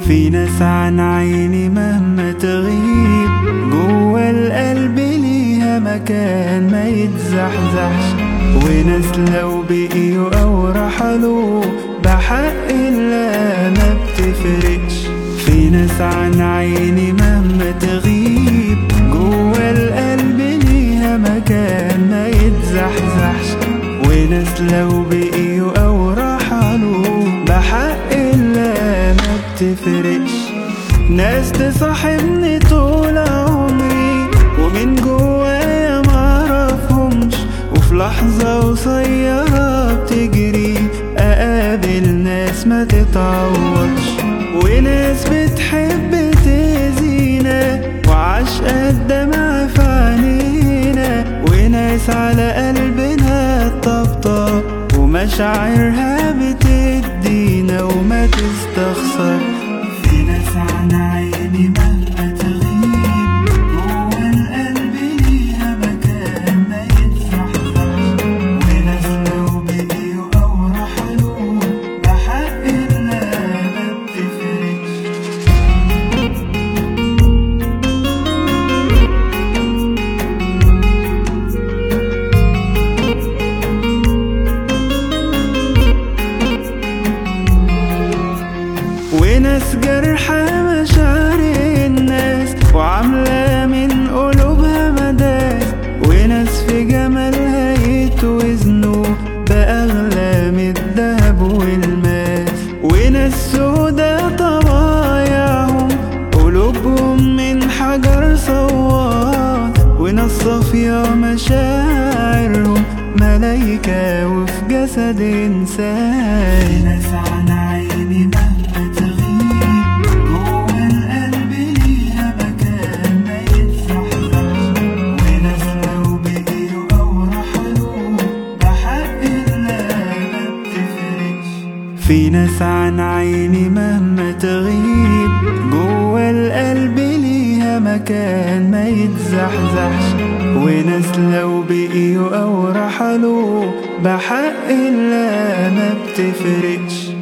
في ناس عن عيني مهما تغيب جوا القلب ليها مكان ما يتزحزحش وناس لو بقيوا أو رحلوا بحق الله ما بتفرقش في ناس عن عيني مهما تغيب جوا القلب ليها مكان ما يتزحزحش وناس لو بقيوا أو رحلوا بحق الله ما بتفرقش ناس تصاحبني طول عمري ومن جوايا معرفهمش وفي لحظة قصيرة بتجري أقابل ناس ما تتعوضش وناس بتحب تأذينا وعشقة الدمع في عينينا وناس على قلبنا تطبطب ومشاعرها بتدينا وما تستخسر في ناس عن عيني مهما تغيب جوا القلب ليها مكان ما يتزحزحش وناس لو بقيوا أو رحلوا بحق الله ما بتفرقش وناس جرحى مشاعر الناس وعاملة من قلوبها مداس وناس في جمالها يتوزنوا بأغلى من الدهب والماس وناس سودا طبايعهم قلوبهم من حجر صوات وناس صافية مشاعرهم ملايكة وفي جسد إنسان ناس عن عيني مهما تغيب جوا القلب ليها مكان ما يتزحزحش وناس لو بقيوا أو رحلوا بحق الله ما بتفرقش في ناس عن عيني مهما تغيب جوا القلب ليها مكان ما يتزحزحش وناس لو بقيوا أو رحلوا بحق الله ما بتفرقش